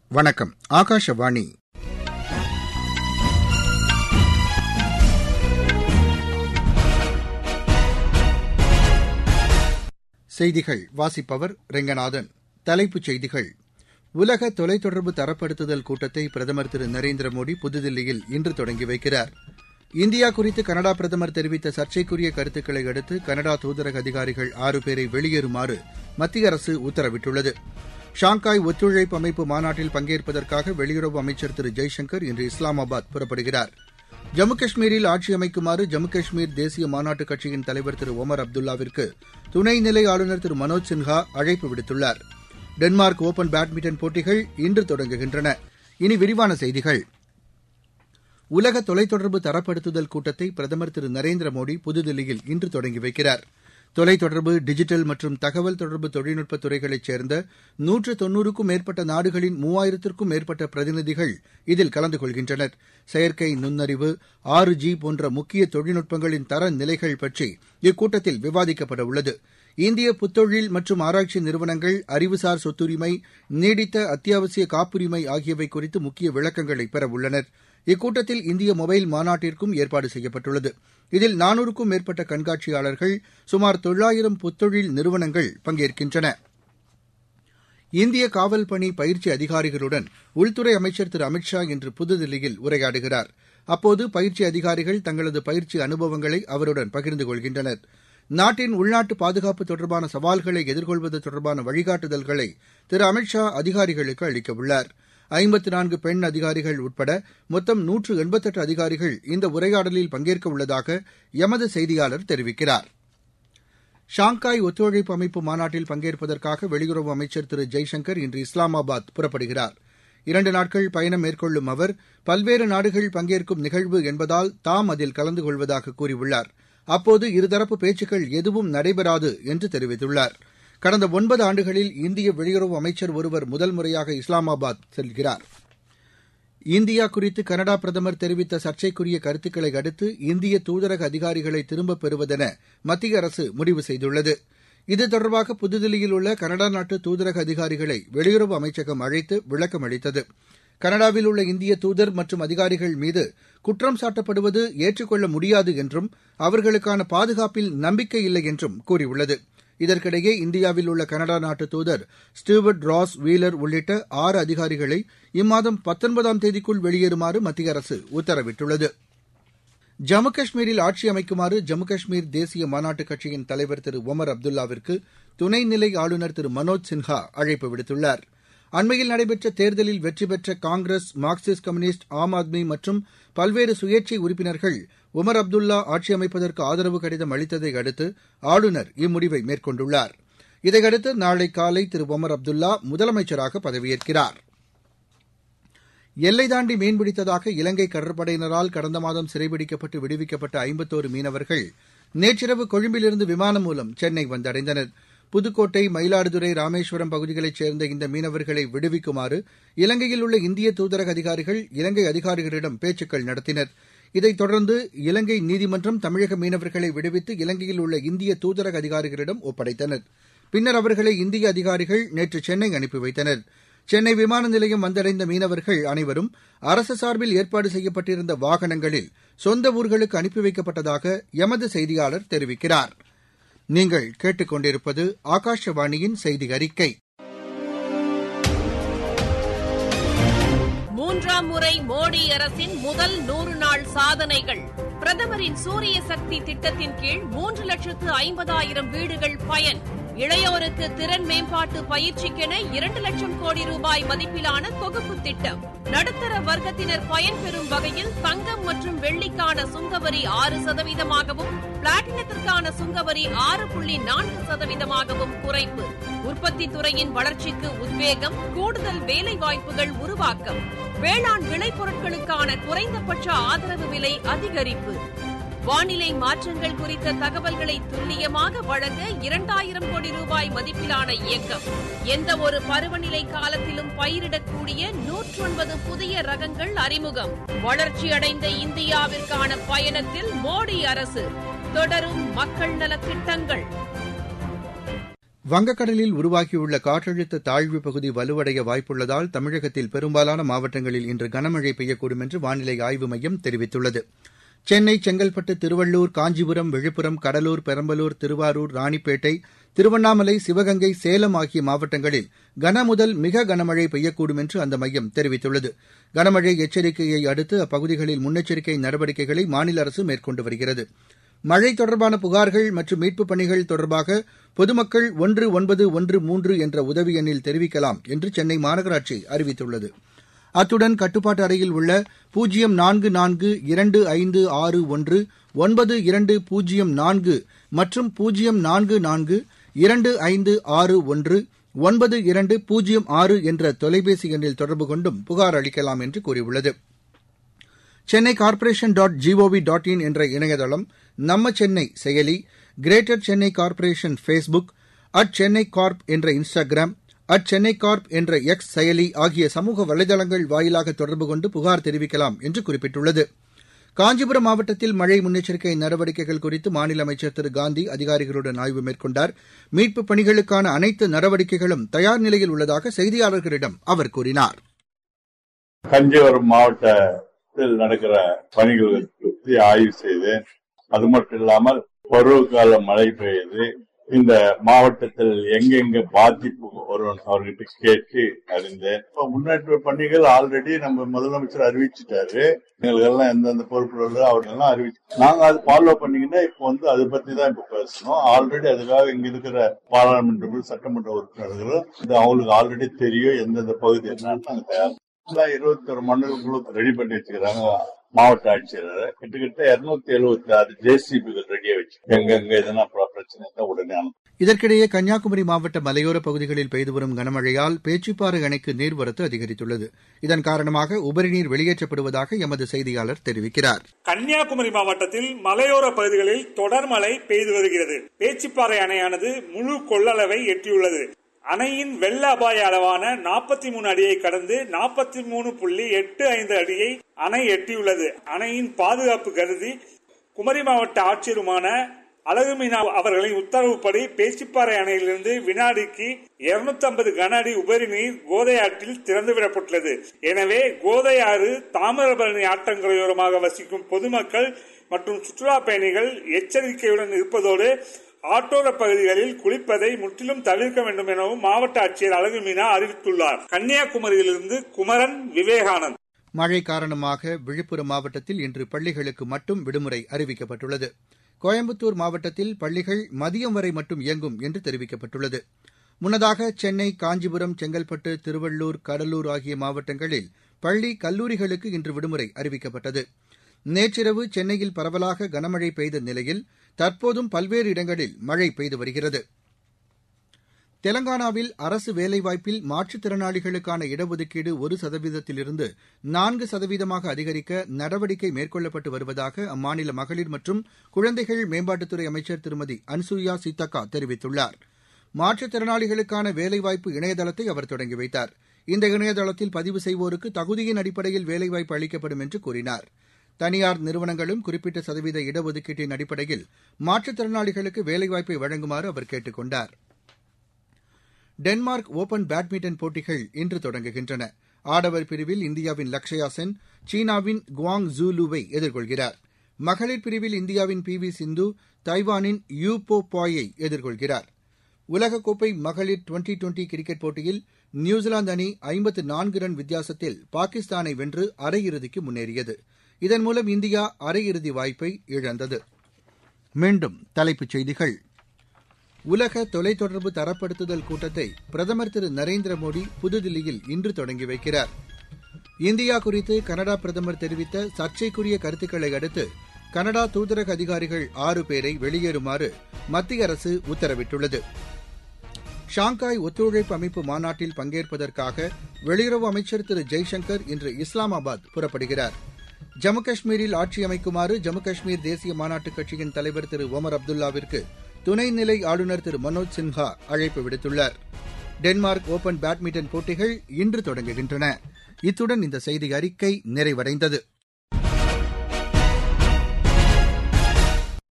வணக்கம் ஆகாஷவாணி செய்திகள் வாசிப்பவர் ரெங்கநாதன் தலைப்புச் செய்திகள் உலக தொலைத்தொடர்பு தரப்படுத்துதல் கூட்டத்தை பிரதமர் திரு நரேந்திர மோடி புதுதில்லியில் இன்று தொடங்கி வைக்கிறார் இந்தியா குறித்து கனடா பிரதமர் தெரிவித்த சர்ச்சைக்குரிய கருத்துக்களை அடுத்து கனடா தூதரக அதிகாரிகள் ஆறு பேரை வெளியேறுமாறு மத்திய அரசு உத்தரவிட்டுள்ளது ஷாங்காய் ஒத்துழைப்பு அமைப்பு மாநாட்டில் பங்கேற்பதற்காக வெளியுறவு அமைச்சர் திரு ஜெய்சங்கர் இன்று இஸ்லாமாபாத் புறப்படுகிறார் ஜம்மு காஷ்மீரில் ஆட்சி அமைக்குமாறு ஜம்மு காஷ்மீர் தேசிய மாநாட்டுக் கட்சியின் தலைவர் திரு ஒமர் அப்துல்லாவிற்கு துணைநிலை ஆளுநர் திரு மனோஜ் சின்ஹா அழைப்பு விடுத்துள்ளார் டென்மார்க் ஒபன் பேட்மிண்டன் போட்டிகள் இன்று தொடங்குகின்றன இனி விரிவான செய்திகள் உலக தொலைத்தொடர்பு தரப்படுத்துதல் கூட்டத்தை பிரதமர் திரு நரேந்திர மோடி புதுதில்லியில் இன்று தொடங்கி வைக்கிறார் தொலைத்தொடர்பு டிஜிட்டல் மற்றும் தகவல் தொடர்பு தொழில்நுட்ப துறைகளைச் சேர்ந்த நூற்று தொன்னூறுக்கும் மேற்பட்ட நாடுகளின் மூவாயிரத்திற்கும் மேற்பட்ட பிரதிநிதிகள் இதில் கலந்து கொள்கின்றனர் செயற்கை நுண்ணறிவு ஆறு ஜி போன்ற முக்கிய தொழில்நுட்பங்களின் தர நிலைகள் பற்றி இக்கூட்டத்தில் விவாதிக்கப்பட உள்ளது இந்திய புத்தொழில் மற்றும் ஆராய்ச்சி நிறுவனங்கள் அறிவுசார் சொத்துரிமை நீடித்த அத்தியாவசிய காப்புரிமை ஆகியவை குறித்து முக்கிய விளக்கங்களை பெற உள்ளனர் இக்கூட்டத்தில் இந்திய மொபைல் மாநாட்டிற்கும் ஏற்பாடு செய்யப்பட்டுள்ளது இதில் நானூறுக்கும் மேற்பட்ட கண்காட்சியாளர்கள் சுமார் தொள்ளாயிரம் புத்தொழில் நிறுவனங்கள் பங்கேற்கின்றன இந்திய காவல் பணி பயிற்சி அதிகாரிகளுடன் உள்துறை அமைச்சர் திரு அமித் ஷா இன்று புதுதில்லியில் உரையாடுகிறார் அப்போது பயிற்சி அதிகாரிகள் தங்களது பயிற்சி அனுபவங்களை அவருடன் பகிர்ந்து கொள்கின்றனர் நாட்டின் உள்நாட்டு பாதுகாப்பு தொடர்பான சவால்களை எதிர்கொள்வது தொடர்பான வழிகாட்டுதல்களை திரு அமித் ஷா அதிகாரிகளுக்கு அளிக்கவுள்ளார் ஐம்பத்து நான்கு பெண் அதிகாரிகள் உட்பட மொத்தம் நூற்று எண்பத்தெட்டு அதிகாரிகள் இந்த உரையாடலில் பங்கேற்க உள்ளதாக எமது செய்தியாளர் தெரிவிக்கிறார் ஷாங்காய் ஒத்துழைப்பு அமைப்பு மாநாட்டில் பங்கேற்பதற்காக வெளியுறவு அமைச்சர் திரு ஜெய்சங்கர் இன்று இஸ்லாமாபாத் புறப்படுகிறார் இரண்டு நாட்கள் பயணம் மேற்கொள்ளும் அவர் பல்வேறு நாடுகள் பங்கேற்கும் நிகழ்வு என்பதால் தாம் அதில் கலந்து கொள்வதாக கூறியுள்ளார் அப்போது இருதரப்பு பேச்சுக்கள் எதுவும் நடைபெறாது என்று தெரிவித்துள்ளார் கடந்த ஒன்பது ஆண்டுகளில் இந்திய வெளியுறவு அமைச்சர் ஒருவர் முதல் முறையாக இஸ்லாமாபாத் செல்கிறார் இந்தியா குறித்து கனடா பிரதமர் தெரிவித்த சர்ச்சைக்குரிய கருத்துக்களை அடுத்து இந்திய தூதரக அதிகாரிகளை திரும்பப் பெறுவதென மத்திய அரசு முடிவு செய்துள்ளது இது தொடர்பாக புதுதில்லியில் உள்ள கனடா நாட்டு தூதரக அதிகாரிகளை வெளியுறவு அமைச்சகம் அழைத்து விளக்கம் அளித்தது கனடாவில் உள்ள இந்திய தூதர் மற்றும் அதிகாரிகள் மீது குற்றம் சாட்டப்படுவது ஏற்றுக்கொள்ள முடியாது என்றும் அவர்களுக்கான பாதுகாப்பில் நம்பிக்கை இல்லை என்றும் கூறியுள்ளது இதற்கிடையே இந்தியாவில் உள்ள கனடா நாட்டு தூதர் ஸ்டீவர்ட் ராஸ் வீலர் உள்ளிட்ட ஆறு அதிகாரிகளை இம்மாதம் பத்தொன்பதாம் தேதிக்குள் வெளியேறுமாறு மத்திய அரசு உத்தரவிட்டுள்ளது ஜம்மு காஷ்மீரில் ஆட்சி அமைக்குமாறு ஜம்மு காஷ்மீர் தேசிய மாநாட்டுக் கட்சியின் தலைவர் திரு ஒமர் அப்துல்லாவிற்கு துணைநிலை ஆளுநர் திரு மனோஜ் சின்ஹா அழைப்பு விடுத்துள்ளார் அண்மையில் நடைபெற்ற தேர்தலில் வெற்றி பெற்ற காங்கிரஸ் மார்க்சிஸ்ட் கம்யூனிஸ்ட் ஆம் ஆத்மி மற்றும் பல்வேறு சுயேட்சை உறுப்பினர்கள் உமர் அப்துல்லா ஆட்சி அமைப்பதற்கு ஆதரவு கடிதம் அளித்ததை அடுத்து ஆளுநர் இம்முடிவை மேற்கொண்டுள்ளார் இதையடுத்து நாளை காலை திரு ஒமர் அப்துல்லா முதலமைச்சராக பதவியேற்கிறார் எல்லை தாண்டி மீன்பிடித்ததாக இலங்கை கடற்படையினரால் கடந்த மாதம் சிறைபிடிக்கப்பட்டு விடுவிக்கப்பட்ட ஐம்பத்தோரு மீனவர்கள் நேற்றிரவு கொழும்பிலிருந்து விமானம் மூலம் சென்னை வந்தடைந்தனர் புதுக்கோட்டை மயிலாடுதுறை ராமேஸ்வரம் பகுதிகளைச் சேர்ந்த இந்த மீனவர்களை விடுவிக்குமாறு இலங்கையில் உள்ள இந்திய தூதரக அதிகாரிகள் இலங்கை அதிகாரிகளிடம் பேச்சுக்கள் நடத்தினர் இதைத் தொடர்ந்து இலங்கை நீதிமன்றம் தமிழக மீனவர்களை விடுவித்து இலங்கையில் உள்ள இந்திய தூதரக அதிகாரிகளிடம் ஒப்படைத்தனர் பின்னர் அவர்களை இந்திய அதிகாரிகள் நேற்று சென்னை அனுப்பி வைத்தனர் சென்னை விமான நிலையம் வந்தடைந்த மீனவர்கள் அனைவரும் அரசு சார்பில் ஏற்பாடு செய்யப்பட்டிருந்த வாகனங்களில் சொந்த ஊர்களுக்கு அனுப்பி வைக்கப்பட்டதாக எமது செய்தியாளர் தெரிவிக்கிறார் நீங்கள் கேட்டுக்கொண்டிருப்பது ஆகாஷவாணியின் செய்தி அறிக்கை மூன்றாம் முறை மோடி அரசின் முதல் நூறு நாள் சாதனைகள் பிரதமரின் சூரிய சக்தி திட்டத்தின் கீழ் மூன்று லட்சத்து ஐம்பதாயிரம் வீடுகள் பயன் இளையோருக்கு திறன் மேம்பாட்டு பயிற்சிக்கென இரண்டு லட்சம் கோடி ரூபாய் மதிப்பிலான தொகுப்பு திட்டம் நடுத்தர வர்க்கத்தினர் பயன்பெறும் வகையில் தங்கம் மற்றும் வெள்ளிக்கான சுங்கவரி ஆறு சதவீதமாகவும் பிளாட்டினத்திற்கான சுங்கவரி ஆறு புள்ளி நான்கு சதவீதமாகவும் குறைப்பு உற்பத்தி துறையின் வளர்ச்சிக்கு உத்வேகம் கூடுதல் வேலை வாய்ப்புகள் உருவாக்கம் வேளாண் விளைபொருட்களுக்கான குறைந்தபட்ச ஆதரவு விலை அதிகரிப்பு வானிலை மாற்றங்கள் குறித்த தகவல்களை துல்லியமாக வழங்க இரண்டாயிரம் கோடி ரூபாய் மதிப்பிலான இயக்கம் எந்த ஒரு பருவநிலை காலத்திலும் பயிரிடக்கூடிய நூற்றொன்பது புதிய ரகங்கள் அறிமுகம் வளர்ச்சியடைந்த இந்தியாவிற்கான பயணத்தில் மோடி அரசு தொடரும் மக்கள் நலத் திட்டங்கள் வங்கக்கடலில் உருவாகியுள்ள காற்றழுத்த தாழ்வு பகுதி வலுவடைய வாய்ப்புள்ளதால் தமிழகத்தில் பெரும்பாலான மாவட்டங்களில் இன்று கனமழை பெய்யக்கூடும் என்று வானிலை ஆய்வு மையம் தெரிவித்துள்ளது சென்னை செங்கல்பட்டு திருவள்ளூர் காஞ்சிபுரம் விழுப்புரம் கடலூர் பெரம்பலூர் திருவாரூர் ராணிப்பேட்டை திருவண்ணாமலை சிவகங்கை சேலம் ஆகிய மாவட்டங்களில் கனமுதல் மிக கனமழை பெய்யக்கூடும் என்று அந்த மையம் தெரிவித்துள்ளது கனமழை எச்சரிக்கையை அடுத்து அப்பகுதிகளில் முன்னெச்சரிக்கை நடவடிக்கைகளை மாநில அரசு மேற்கொண்டு வருகிறது மழை தொடர்பான புகார்கள் மற்றும் மீட்புப் பணிகள் தொடர்பாக பொதுமக்கள் ஒன்று ஒன்பது ஒன்று மூன்று என்ற உதவி எண்ணில் தெரிவிக்கலாம் என்று சென்னை மாநகராட்சி அறிவித்துள்ளது அத்துடன் கட்டுப்பாட்டு அறையில் உள்ள பூஜ்ஜியம் நான்கு நான்கு இரண்டு ஐந்து ஆறு ஒன்று ஒன்பது இரண்டு பூஜ்ஜியம் நான்கு மற்றும் பூஜ்ஜியம் நான்கு நான்கு இரண்டு ஐந்து ஆறு ஒன்று ஒன்பது இரண்டு பூஜ்ஜியம் ஆறு என்ற தொலைபேசி எண்ணில் தொடர்பு கொண்டும் புகார் அளிக்கலாம் என்று கூறியுள்ளது Chennai corporation dot G O V dot in என்ற இணையதளம் நம்ம சென்னை செயலி greater Chennai corporation Facebook at Chennai corp என்ற இன்ஸ்டாகிராம் அட் சென்னை கார்ப் என்ற எக்ஸ் செயலி ஆகிய சமூக வலைதளங்கள் வாயிலாக தொடர்பு கொண்டு புகார் தெரிவிக்கலாம் என்று குறிப்பிட்டுள்ளது காஞ்சிபுரம் மாவட்டத்தில் மழை முன்னெச்சரிக்கை நடவடிக்கைகள் குறித்து மாநில அமைச்சர் திரு காந்தி அதிகாரிகளுடன் ஆய்வு மேற்கொண்டார் மீட்புப் பணிகளுக்கான அனைத்து நடவடிக்கைகளும் தயார் நிலையில் உள்ளதாக செய்தியாளர்களிடம் அவர் கூறினார் காஞ்சிபுரம் மாவட்டத்தில் நடக்கிற பணிகள் பற்றி ஆய்வு செய்தேன் அது மட்டும் இல்லாமல் பருவகால மழை பெய்யுது இந்த மாவட்டத்தில் எங்கெங்க பாதிப்பு வரும் அவர்கிட்ட கேட்டு அறிந்தேன் இப்ப முன்னேற்ற பணிகள் ஆல்ரெடி நம்ம முதலமைச்சர் அறிவிச்சிட்டாரு எங்களுக்கெல்லாம் எந்தெந்த பொறுப்புகள் அவர்களெல்லாம் அறிவிச்சு நாங்க அது ஃபாலோ பண்ணீங்கன்னா இப்ப வந்து அதை பத்தி தான் இப்ப பேசணும் ஆல்ரெடி அதுக்காக இங்க இருக்கிற பாராளுமன்ற சட்டமன்ற உறுப்பினர்களும் இது அவங்களுக்கு ஆல்ரெடி தெரியும் எந்தெந்த பகுதி என்னன்னு நாங்க தயார் இருபத்தி ஒரு மண்டலங்களும் ரெடி பண்ணி வச்சுக்கிறாங்க மாவட்ட ஆட்சியர் கிட்டத்தட்ட இருநூத்தி எழுபத்தி ஆறு ஜேசிபிகள் ரெடியா வச்சு எங்கெங்க எதனா பிரச்சனை இருந்தா உடனே அனுப்பும் இதற்கிடையே கன்னியாகுமரி மாவட்ட மலையோர பகுதிகளில் பெய்து வரும் கனமழையால் பேச்சிப்பாறை அணைக்கு நீர்வரத்து அதிகரித்துள்ளது இதன் காரணமாக உபரி நீர் வெளியேற்றப்படுவதாக எமது செய்தியாளர் தெரிவிக்கிறார் கன்னியாகுமரி மாவட்டத்தில் மலையோர பகுதிகளில் தொடர் மழை பெய்து வருகிறது பேச்சிப்பாறை அணையானது முழு கொள்ளளவை எட்டியுள்ளது அணையின் வெள்ள அபாய அளவான நாற்பத்தி மூணு அடியை கடந்து நாற்பத்தி மூணு புள்ளி எட்டு ஐந்து அடியை அணை எட்டியுள்ளது அணையின் பாதுகாப்பு கருதி குமரி மாவட்ட ஆட்சியருமான அழகுமீனா அவர்களின் உத்தரவுப்படி பேச்சிப்பாறை அணையிலிருந்து வினாடிக்கு இருநூத்தி ஐம்பது கன அடி உபரி நீர் கோதை ஆற்றில் திறந்துவிடப்பட்டுள்ளது எனவே கோதை ஆறு தாமிரபரணி ஆற்றங்கரையோரமாக வசிக்கும் பொதுமக்கள் மற்றும் சுற்றுலா பயணிகள் எச்சரிக்கையுடன் இருப்பதோடு ஆட்டோர பகுதிகளில் குளிப்பதை முற்றிலும் தவிர்க்க வேண்டும் எனவும் மாவட்ட ஆட்சியர் அழகு மீனா அறிவித்துள்ளார் கன்னியாகுமரியிலிருந்து குமரன் விவேகானந்த் மழை காரணமாக விழுப்புரம் மாவட்டத்தில் இன்று பள்ளிகளுக்கு மட்டும் விடுமுறை அறிவிக்கப்பட்டுள்ளது கோயம்புத்தூர் மாவட்டத்தில் பள்ளிகள் மதியம் வரை மட்டும் இயங்கும் என்று தெரிவிக்கப்பட்டுள்ளது முன்னதாக சென்னை காஞ்சிபுரம் செங்கல்பட்டு திருவள்ளூர் கடலூர் ஆகிய மாவட்டங்களில் பள்ளி கல்லூரிகளுக்கு இன்று விடுமுறை அறிவிக்கப்பட்டது நேற்றிரவு சென்னையில் பரவலாக கனமழை பெய்த நிலையில் தற்போதும் பல்வேறு இடங்களில் மழை பெய்து வருகிறது தெலங்கானாவில் அரசு வேலைவாய்ப்பில் மாற்றுத்திறனாளிகளுக்கான இடஒதுக்கீடு ஒரு சதவீதத்திலிருந்து நான்கு சதவீதமாக அதிகரிக்க நடவடிக்கை மேற்கொள்ளப்பட்டு வருவதாக அம்மாநில மகளிர் மற்றும் குழந்தைகள் மேம்பாட்டுத்துறை அமைச்சர் திருமதி அன்சுயா சீத்தக்கா தெரிவித்துள்ளார் மாற்றுத்திறனாளிகளுக்கான வேலைவாய்ப்பு இணையதளத்தை அவர் தொடங்கி வைத்தார் இந்த இணையதளத்தில் பதிவு செய்வோருக்கு தகுதியின் அடிப்படையில் வேலைவாய்ப்பு அளிக்கப்படும் என்று கூறினார் தனியார் நிறுவனங்களும் குறிப்பிட்ட சதவீத இடஒதுக்கீட்டின் அடிப்படையில் மாற்றுத்திறனாளிகளுக்கு வேலைவாய்ப்பை வழங்குமாறு அவர் கேட்டுக் கொண்டார் டென்மார்க் ஒபன் பேட்மிண்டன் போட்டிகள் இன்று தொடங்குகின்றன ஆடவர் பிரிவில் இந்தியாவின் லக்ஷயா சென் சீனாவின் குவாங் ஜூலுவை எதிர்கொள்கிறார் மகளிர் பிரிவில் இந்தியாவின் பி வி சிந்து தைவானின் யூ போ பாயை எதிர்கொள்கிறார் உலகக்கோப்பை மகளிர் டுவெண்டி டுவெண்டி கிரிக்கெட் போட்டியில் நியூசிலாந்து அணி ஐம்பத்து நான்கு ரன் வித்தியாசத்தில் பாகிஸ்தானை வென்று அரையிறுதிக்கு முன்னேறியது இதன் மூலம் இந்தியா அரையிறுதி வாய்ப்பை இழந்தது மீண்டும் தலைப்புச் செய்திகள் உலக தொலைத்தொடர்பு தரப்படுத்துதல் கூட்டத்தை பிரதமர் திரு நரேந்திர மோடி புதுதில்லியில் இன்று தொடங்கி வைக்கிறார் இந்தியா குறித்து கனடா பிரதமர் தெரிவித்த சர்ச்சைக்குரிய கருத்துக்களை அடுத்து கனடா தூதரக அதிகாரிகள் ஆறு பேரை வெளியேறுமாறு மத்திய அரசு உத்தரவிட்டுள்ளது ஷாங்காய் ஒத்துழைப்பு அமைப்பு மாநாட்டில் பங்கேற்பதற்காக வெளியுறவு அமைச்சர் திரு ஜெய்சங்கர் இன்று இஸ்லாமாபாத் புறப்படுகிறார் ஜம்மு காஷ்மீரில் ஆட்சி அமைக்குமாறு ஜம்மு காஷ்மீர் தேசிய மாநாட்டுக் கட்சியின் தலைவர் திரு ஒமர் அப்துல்லாவிற்கு துணைநிலை ஆளுநர் திரு மனோஜ் சின்ஹா அழைப்பு விடுத்துள்ளார் டென்மார்க் ஓபன் பேட்மிண்டன் போட்டிகள் இன்று தொடங்குகின்றன இத்துடன் இந்த செய்தி அறிக்கை நிறைவடைந்தது